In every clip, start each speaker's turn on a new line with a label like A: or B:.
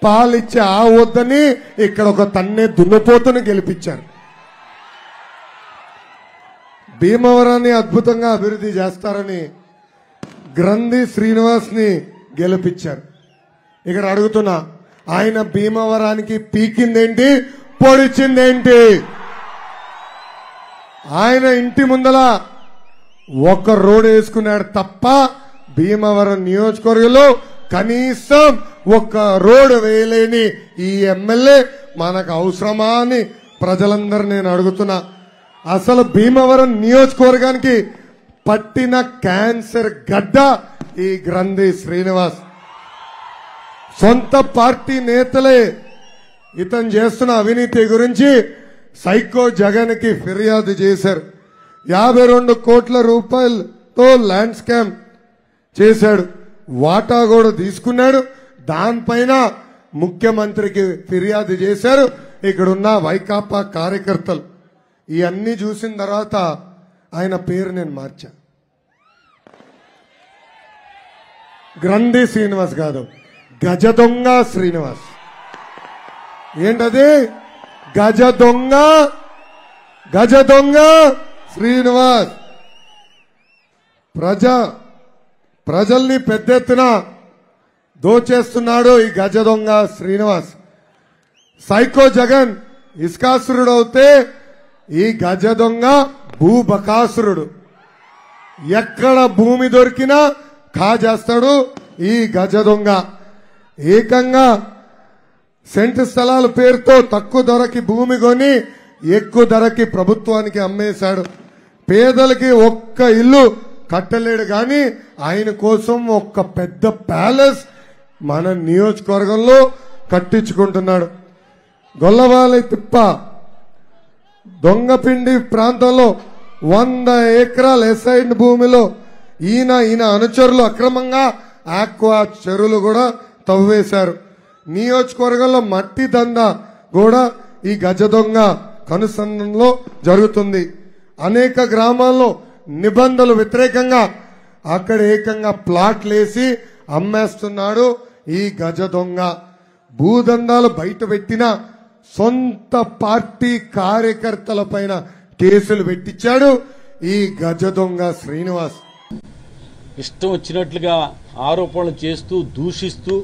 A: పాలిచ్చే ఆ వద్దని ఇక్కడ ఒక తన్నే దున్నపోతుని గెలిపించారు భీమవరాన్ని అద్భుతంగా అభివృద్ధి చేస్తారని గ్రంథి శ్రీనివాస్ ని గెలిపించారు ఇక్కడ అడుగుతున్నా ఆయన భీమవరానికి పీకిందేంటి పొడిచిందేంటి ఆయన ఇంటి ముందల ఒక రోడ్ వేసుకున్నాడు తప్ప భీమవరం నియోజకవర్గంలో కనీసం ఒక రోడ్ వేయలేని ఈ ఎమ్మెల్యే మనకు అవసరమా అని ప్రజలందరూ నేను అడుగుతున్నా అసలు భీమవరం నియోజకవర్గానికి పట్టిన క్యాన్సర్ గడ్డ ఈ గ్రంథి శ్రీనివాస్ సొంత పార్టీ నేతలే ఇతను చేస్తున్న అవినీతి గురించి సైకో జగన్ కి ఫిర్యాదు చేశారు యాభై రెండు కోట్ల రూపాయలతో ల్యాండ్ స్కామ్ చేశాడు వాటా కూడా తీసుకున్నాడు దానిపైన ముఖ్యమంత్రికి ఫిర్యాదు చేశారు ఇక్కడున్న వైకాపా కార్యకర్తలు ఇవన్నీ చూసిన తర్వాత ఆయన పేరు నేను మార్చా గ్రంథి శ్రీనివాస్ కాదు గజ దొంగ శ్రీనివాస్ ఏంటది గజ దొంగ గజ దొంగ శ్రీనివాస్ ప్రజ ప్రజల్ని పెద్ద ఎత్తున దోచేస్తున్నాడు ఈ గజ దొంగ శ్రీనివాస్ సైకో జగన్ ఇస్కాసురుడు అవుతే ఈ గజ దొంగ భూబకాసురుడు ఎక్కడ భూమి దొరికినా కాజేస్తాడు ఈ గజ దొంగ ఏకంగా సెంటు స్థలాల పేరుతో తక్కువ ధరకి భూమి కొని ఎక్కువ ధరకి ప్రభుత్వానికి అమ్మేశాడు పేదలకి ఒక్క ఇల్లు కట్టలేడు కానీ ఆయన కోసం ఒక్క పెద్ద ప్యాలెస్ మన నియోజకవర్గంలో కట్టించుకుంటున్నాడు గొల్లవాళ్ళ తిప్ప దొంగపిండి ప్రాంతంలో వంద ఎకరాల ఎసైడ్ భూమిలో ఈయన ఈయన అనుచరులు అక్రమంగా ఆక్వా చెరువులు కూడా తవ్వేశారు నియోజకవర్గంలో మట్టి దంద కూడా ఈ గజ దొంగ కనుసంధంలో జరుగుతుంది అనేక గ్రామాల్లో నిబంధనలు వ్యతిరేకంగా అక్కడ ఏకంగా ప్లాట్లేసి అమ్మేస్తున్నాడు ఈ గజ దొంగ భూదందాలు బయట పెట్టిన సొంత పార్టీ కార్యకర్తల పైన కేసులు పెట్టించాడు ఈ గజ దొంగ శ్రీనివాస్
B: ఇష్టం వచ్చినట్లుగా ఆరోపణలు చేస్తూ దూషిస్తూ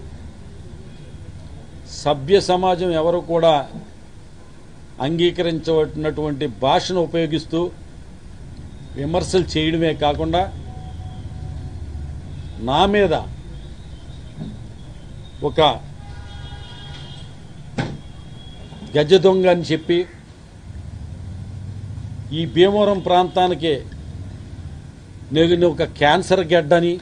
B: సభ్య సమాజం ఎవరు కూడా అంగీకరించబడినటువంటి భాషను ఉపయోగిస్తూ విమర్శలు చేయడమే కాకుండా నా మీద ఒక గజ దొంగ అని చెప్పి ఈ భీమవరం ప్రాంతానికి నేను ఒక క్యాన్సర్ గడ్డని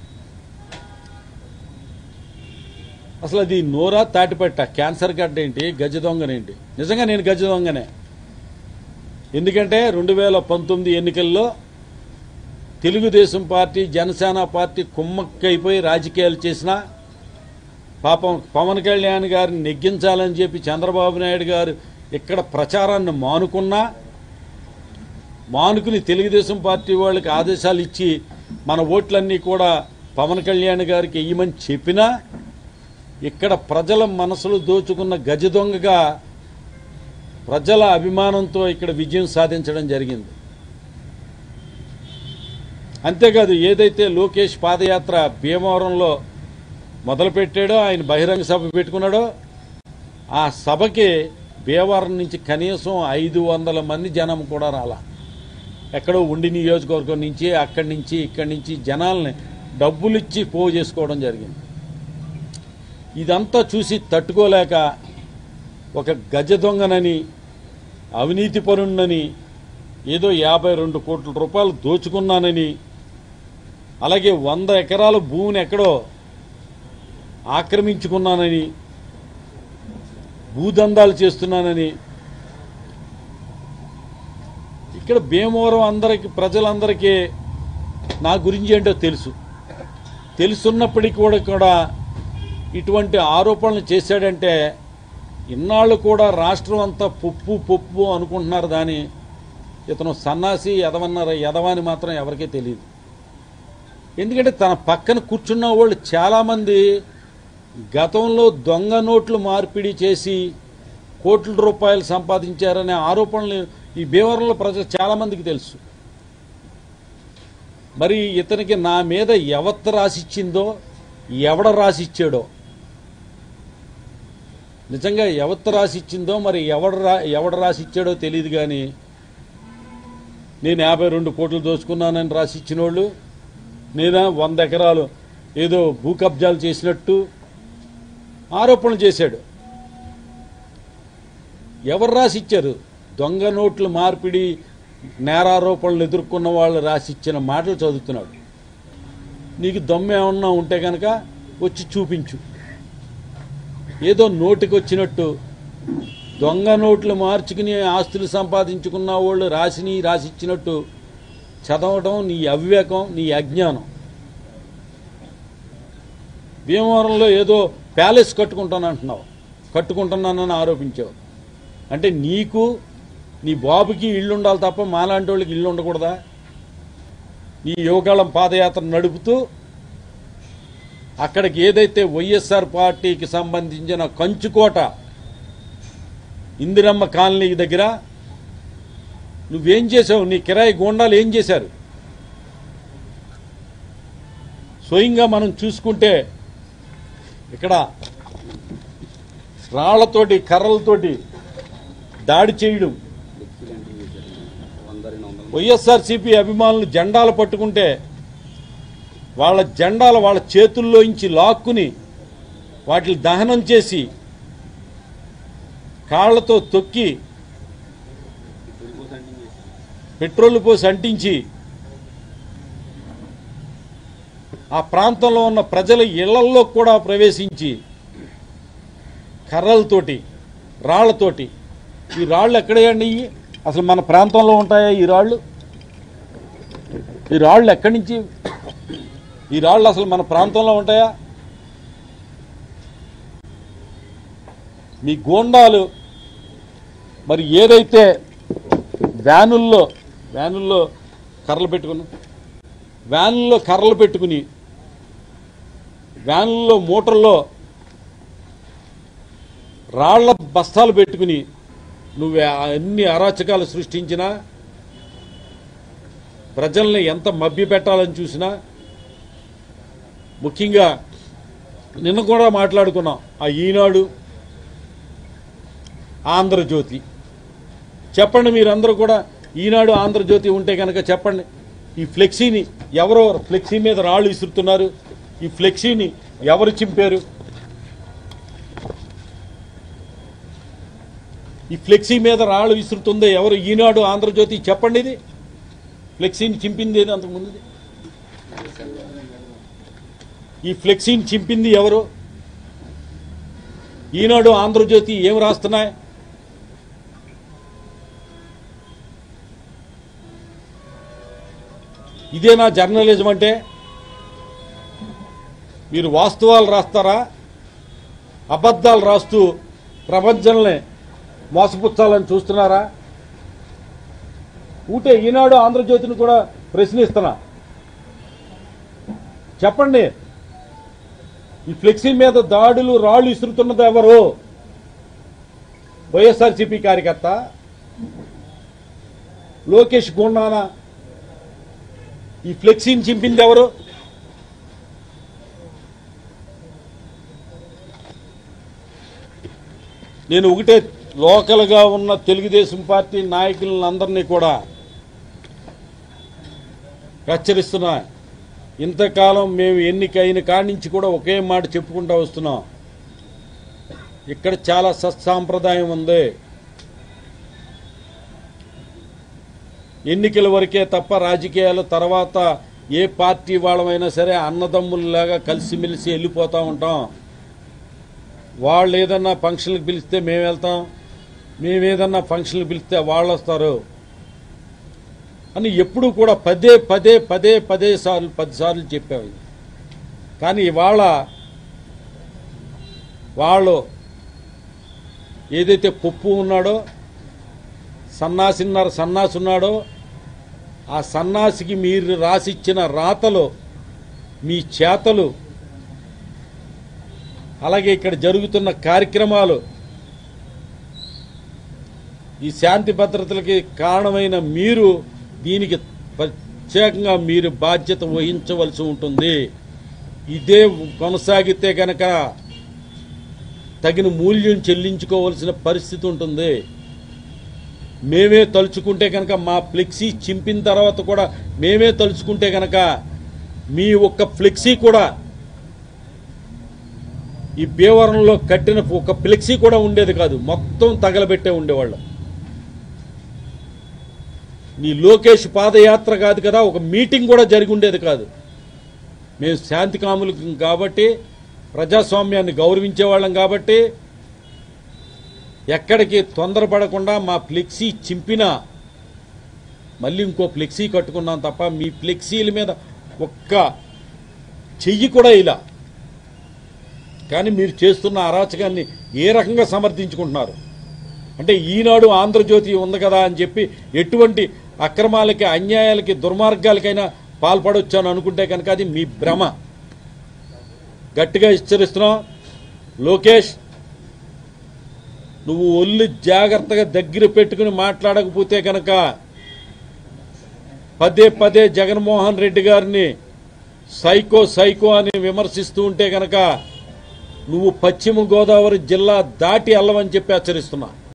B: అసలు అది నోరా తాటిపట్ట క్యాన్సర్ గడ్డ ఏంటి గజ దొంగనేంటి నిజంగా నేను గజ దొంగనే ఎందుకంటే రెండు వేల పంతొమ్మిది ఎన్నికల్లో తెలుగుదేశం పార్టీ జనసేన పార్టీ కుమ్మక్కైపోయి రాజకీయాలు చేసిన పాపం పవన్ కళ్యాణ్ గారిని నెగ్గించాలని చెప్పి చంద్రబాబు నాయుడు గారు ఇక్కడ ప్రచారాన్ని మానుకున్నా మానుకుని తెలుగుదేశం పార్టీ వాళ్ళకి ఆదేశాలు ఇచ్చి మన ఓట్లన్నీ కూడా పవన్ కళ్యాణ్ గారికి ఇయ్యమని చెప్పినా ఇక్కడ ప్రజల మనసులు దోచుకున్న గజ దొంగగా ప్రజల అభిమానంతో ఇక్కడ విజయం సాధించడం జరిగింది అంతేకాదు ఏదైతే లోకేష్ పాదయాత్ర భీమవరంలో మొదలుపెట్టాడో ఆయన బహిరంగ సభ పెట్టుకున్నాడో ఆ సభకి భీమవరం నుంచి కనీసం ఐదు వందల మంది జనం కూడా రాలా ఎక్కడో ఉండి నియోజకవర్గం నుంచి అక్కడి నుంచి ఇక్కడి నుంచి జనాల్ని డబ్బులు ఇచ్చి పోగు చేసుకోవడం జరిగింది ఇదంతా చూసి తట్టుకోలేక ఒక గజ దొంగనని అవినీతి పరుణ్ణని ఏదో యాభై రెండు కోట్ల రూపాయలు దోచుకున్నానని అలాగే వంద ఎకరాల భూమిని ఎక్కడో ఆక్రమించుకున్నానని భూదందాలు చేస్తున్నానని ఇక్కడ భీమవరం అందరికి ప్రజలందరికీ నా గురించి ఏంటో తెలుసు తెలుసున్నప్పటికీ కూడా కూడా ఇటువంటి ఆరోపణలు చేశాడంటే ఇన్నాళ్ళు కూడా రాష్ట్రం అంతా పప్పు పప్పు అనుకుంటున్నారు దాని ఇతను సన్నాసి ఎదవన్నారు ఎదవని మాత్రం ఎవరికీ తెలియదు ఎందుకంటే తన పక్కన కూర్చున్న వాళ్ళు చాలామంది గతంలో దొంగ నోట్లు మార్పిడి చేసి కోట్ల రూపాయలు సంపాదించారనే ఆరోపణలు ఈ భీమవరంలో ప్రజలు చాలా మందికి తెలుసు మరి ఇతనికి నా మీద ఎవత్త రాసిచ్చిందో ఎవడ రాసిచ్చాడో నిజంగా ఎవత్త రాసిచ్చిందో మరి ఎవడ రా ఎవడ రాసిచ్చాడో తెలియదు కానీ నేను యాభై రెండు కోట్లు దోచుకున్నానని రాసిచ్చిన వాళ్ళు నేనా వంద ఎకరాలు ఏదో భూ కబ్జాలు చేసినట్టు ఆరోపణలు చేశాడు ఎవరు రాసిచ్చారు దొంగ నోట్ల మార్పిడి నేరారోపణలు ఎదుర్కొన్న వాళ్ళు రాసిచ్చిన మాటలు చదువుతున్నాడు నీకు దమ్ము ఏమన్నా ఉంటే కనుక వచ్చి చూపించు ఏదో నోటికి వచ్చినట్టు దొంగ నోట్లు మార్చుకుని ఆస్తులు సంపాదించుకున్న వాళ్ళు రాసిని రాసిచ్చినట్టు చదవడం నీ అవివేకం నీ అజ్ఞానం భీమవరంలో ఏదో ప్యాలెస్ కట్టుకుంటాను అంటున్నావు కట్టుకుంటున్నానని ఆరోపించావు అంటే నీకు నీ బాబుకి ఇల్లు ఉండాలి తప్ప మాలాంటి వాళ్ళకి ఇల్లు ఉండకూడదా నీ యువకాలం పాదయాత్ర నడుపుతూ అక్కడికి ఏదైతే వైఎస్ఆర్ పార్టీకి సంబంధించిన కంచుకోట ఇందిరమ్మ కాలనీ దగ్గర నువ్వేం చేసావు నీ కిరాయి గోండాలు ఏం చేశారు స్వయంగా మనం చూసుకుంటే ఇక్కడ రాళ్లతోటి కర్రలతోటి దాడి చేయడం వైఎస్ఆర్సీపీ అభిమానులు జెండాలు పట్టుకుంటే వాళ్ళ జెండాలు వాళ్ళ చేతుల్లోంచి లాక్కుని వాటిని దహనం చేసి కాళ్లతో తొక్కి పెట్రోల్ పోసి అంటించి ఆ ప్రాంతంలో ఉన్న ప్రజల ఇళ్లల్లో కూడా ప్రవేశించి కర్రలతోటి రాళ్లతోటి ఈ రాళ్ళు ఎక్కడేయండి ఇవి? అసలు మన ప్రాంతంలో ఉంటాయా ఈ రాళ్ళు ఈ రాళ్ళు ఎక్కడి నుంచి ఈ రాళ్ళు అసలు మన ప్రాంతంలో ఉంటాయా మీ గోండాలు మరి ఏదైతే వ్యానుల్లో వ్యానుల్లో కర్రలు పెట్టుకుని వ్యానుల్లో కర్రలు పెట్టుకుని వ్యానుల్లో మూటల్లో రాళ్ల బస్తాలు పెట్టుకుని నువ్వు అన్ని అరాచకాలు సృష్టించినా ప్రజల్ని ఎంత మభ్య పెట్టాలని చూసినా ముఖ్యంగా నిన్న కూడా మాట్లాడుకున్నాం ఆ ఈనాడు ఆంధ్రజ్యోతి చెప్పండి మీరందరూ కూడా ఈనాడు ఆంధ్రజ్యోతి ఉంటే కనుక చెప్పండి ఈ ఫ్లెక్సీని ఎవరో ఫ్లెక్సీ మీద రాళ్ళు విసురుతున్నారు ఈ ఫ్లెక్సీని ఎవరు చింపారు ఈ ఫ్లెక్సీ మీద రాళ్ళు విసురుతుందో ఎవరు ఈనాడు ఆంధ్రజ్యోతి చెప్పండి ఇది ఫ్లెక్సీని చింపింది ఏది అంతకుముందుది ఈ ఫ్లెక్సీని చింపింది ఎవరు ఈనాడు ఆంధ్రజ్యోతి ఏం రాస్తున్నాయి ఇదేనా జర్నలిజం అంటే మీరు వాస్తవాలు రాస్తారా అబద్ధాలు రాస్తూ ప్రపంచంలో మోసపుచ్చాలని చూస్తున్నారా ఊటే ఈనాడు ఆంధ్రజ్యోతిని కూడా ప్రశ్నిస్తున్నా చెప్పండి ఈ ఫ్లెక్సీ మీద దాడులు రాళ్లు ఇసురుతున్నది ఎవరు వైఎస్ఆర్సీపీ కార్యకర్త లోకేష్ గుండానా ఈ ఫ్లెక్సీని చింపింది ఎవరు నేను ఒకటే లోకల్గా ఉన్న తెలుగుదేశం పార్టీ నాయకులందరినీ కూడా హెచ్చరిస్తున్నా ఇంతకాలం మేము ఎన్నికైన కాడి నుంచి కూడా ఒకే మాట చెప్పుకుంటూ వస్తున్నాం ఇక్కడ చాలా సత్సాంప్రదాయం ఉంది ఎన్నికల వరకే తప్ప రాజకీయాల తర్వాత ఏ పార్టీ వాళ్ళమైనా సరే అన్నదమ్ముల్లాగా కలిసిమెలిసి వెళ్ళిపోతూ ఉంటాం వాళ్ళు ఏదన్నా ఫంక్షన్లకు పిలిస్తే మేము వెళ్తాం మేము ఏదన్నా ఫంక్షన్లకు పిలిస్తే వాళ్ళు వస్తారు అని ఎప్పుడు కూడా పదే పదే పదే పదే సార్లు పదిసార్లు చెప్పావు కానీ ఇవాళ వాళ్ళు ఏదైతే పప్పు ఉన్నాడో సన్నాసిన్నర సన్నాసి ఉన్నాడో ఆ సన్నాసికి మీరు రాసిచ్చిన రాతలు మీ చేతలు అలాగే ఇక్కడ జరుగుతున్న కార్యక్రమాలు ఈ శాంతి భద్రతలకి కారణమైన మీరు దీనికి ప్రత్యేకంగా మీరు బాధ్యత వహించవలసి ఉంటుంది ఇదే కొనసాగితే గనక తగిన మూల్యం చెల్లించుకోవలసిన పరిస్థితి ఉంటుంది మేమే తలుచుకుంటే కనుక మా ఫ్లెక్సీ చింపిన తర్వాత కూడా మేమే తలుచుకుంటే కనుక మీ ఒక్క ఫ్లెక్సీ కూడా ఈ భీవరంలో కట్టిన ఒక ఫ్లెక్సీ కూడా ఉండేది కాదు మొత్తం తగలబెట్టే ఉండేవాళ్ళం నీ లోకేష్ పాదయాత్ర కాదు కదా ఒక మీటింగ్ కూడా జరిగి ఉండేది కాదు మేము శాంతి కాములు కాబట్టి ప్రజాస్వామ్యాన్ని గౌరవించేవాళ్ళం కాబట్టి ఎక్కడికి తొందరపడకుండా మా ఫ్లెక్సీ చింపినా మళ్ళీ ఇంకో ఫ్లెక్సీ కట్టుకున్నాం తప్ప మీ ఫ్లెక్సీల మీద ఒక్క చెయ్యి కూడా ఇలా కానీ మీరు చేస్తున్న అరాచకాన్ని ఏ రకంగా సమర్థించుకుంటున్నారు అంటే ఈనాడు ఆంధ్రజ్యోతి ఉంది కదా అని చెప్పి ఎటువంటి అక్రమాలకి అన్యాయాలకి దుర్మార్గాలకైనా పాల్పడొచ్చాను అనుకుంటే కనుక అది మీ భ్రమ గట్టిగా హెచ్చరిస్తున్నాం లోకేష్ నువ్వు ఒళ్ళు జాగ్రత్తగా దగ్గర పెట్టుకుని మాట్లాడకపోతే కనుక పదే పదే జగన్మోహన్ రెడ్డి గారిని సైకో సైకో అని విమర్శిస్తూ ఉంటే కనుక నువ్వు పశ్చిమ గోదావరి జిల్లా దాటి వెళ్ళవని చెప్పి హెచ్చరిస్తున్నా